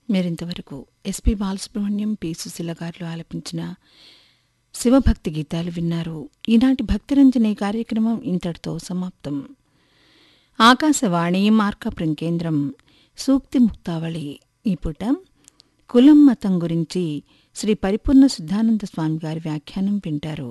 మీరింతవరకు SP Balasubrahmanyam P Susheela గారు ఆలపించిన శివభక్తి గీతాలు విన్నారు ఈనాటి భక్తిరంజని కార్యక్రమం ఇంతటితో సమాప్తం ఆకాశవాణి మార్కాపురం కేంద్రం సూక్తి ముక్తావళి ఈ పూట కులం మతం గురించి శ్రీ పరిపూర్ణ సిద్ధానంద స్వామి గారి వ్యాఖ్యానం వింటారు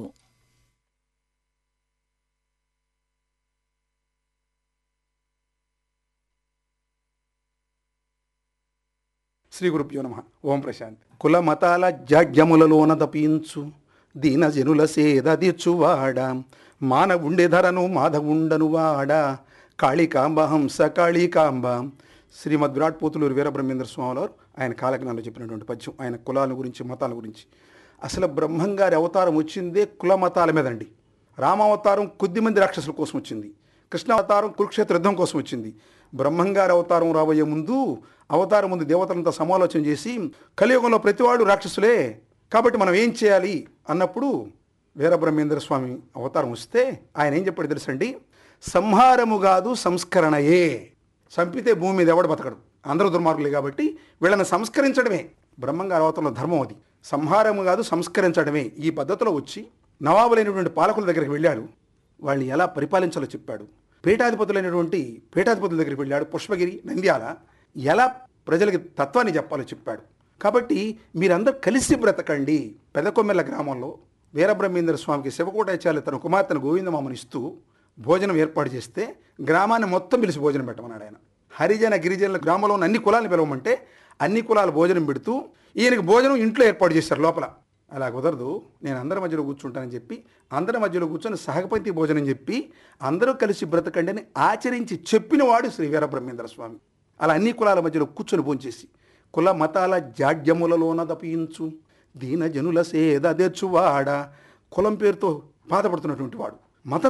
శ్రీ గురుభ్యో నమ ఓం ప్రశాంత్ కుల మతాల జాగ్యములలోన తపించు దీనజనుల సేద తీర్చువాడ మానవుండే ధరను మాధవుండను వాడ కాళికాంబ హంస కాళికాంబ శ్రీమద్ విరాట్ పోతులూరు వీరబ్రహ్మేంద్ర స్వామి వారు ఆయన కాలజ్ఞానంలో చెప్పినటువంటి పద్యం ఆయన కులాల గురించి మతాల గురించి అసలు బ్రహ్మంగారి అవతారం వచ్చిందే కుల మతాల మీదండి రామావతారం కొద్దిమంది రాక్షసుల కోసం వచ్చింది కృష్ణ అవతారం కురుక్షేత్ర యుద్ధం కోసం వచ్చింది బ్రహ్మంగారి అవతారం రాబోయే ముందు అవతారం ముందు దేవతలంతా సమాలోచన చేసి కలియుగంలో ప్రతివాడు రాక్షసులే కాబట్టి మనం ఏం చేయాలి అన్నప్పుడు వీరబ్రహ్మేంద్ర స్వామి అవతారం వస్తే ఆయన ఏం చెప్పాడు తెలుసండి సంహారము కాదు సంస్కరణయే చంపితే భూమి మీద ఎవడు బతకడు అందరూ దుర్మార్గులే కాబట్టి వీళ్ళని సంస్కరించడమే బ్రహ్మంగారి అవతారంలో ధర్మం అది సంహారము కాదు సంస్కరించడమే ఈ పద్ధతిలో వచ్చి నవాబులైనటువంటి పాలకుల దగ్గరికి వెళ్ళాడు వాళ్ళని ఎలా పరిపాలించాలో చెప్పాడు పీఠాధిపతులైనటువంటి పీఠాధిపతుల దగ్గరికి వెళ్ళాడు పుష్పగిరి నంద్యాల ఎలా ప్రజలకి తత్వాన్ని చెప్పాలో చెప్పాడు కాబట్టి మీరందరూ కలిసి బ్రతకండి పెదకొమ్మెల గ్రామంలో వీరబ్రహ్మేంద్ర స్వామికి శివకోటాచార్య తన కుమార్తెను గోవిందమామని ఇస్తూ భోజనం ఏర్పాటు చేస్తే గ్రామాన్ని మొత్తం పిలిచి భోజనం పెట్టమన్నాడు ఆయన హరిజన గిరిజనుల గ్రామంలో ఉన్న అన్ని కులాలను పిలవమంటే అన్ని కులాల భోజనం పెడుతూ ఈయనకి భోజనం ఇంట్లో ఏర్పాటు చేశారు లోపల అలా కుదరదు నేను అందరి మధ్యలో కూర్చుంటానని చెప్పి అందరి మధ్యలో కూర్చొని సహపంక్తి భోజనం చెప్పి అందరూ కలిసి బ్రతకండి అని ఆచరించి చెప్పినవాడు శ్రీ వీరబ్రహ్మేంద్ర స్వామి అలా అన్ని కులాల మధ్యలో కూర్చొని భోంచేసి కుల మతాల జాడ్యములలోన తపించు దీన జనుల సేద తెచ్చువాడ కులం పేరుతో బాధపడుతున్నటువంటి వాడు మతం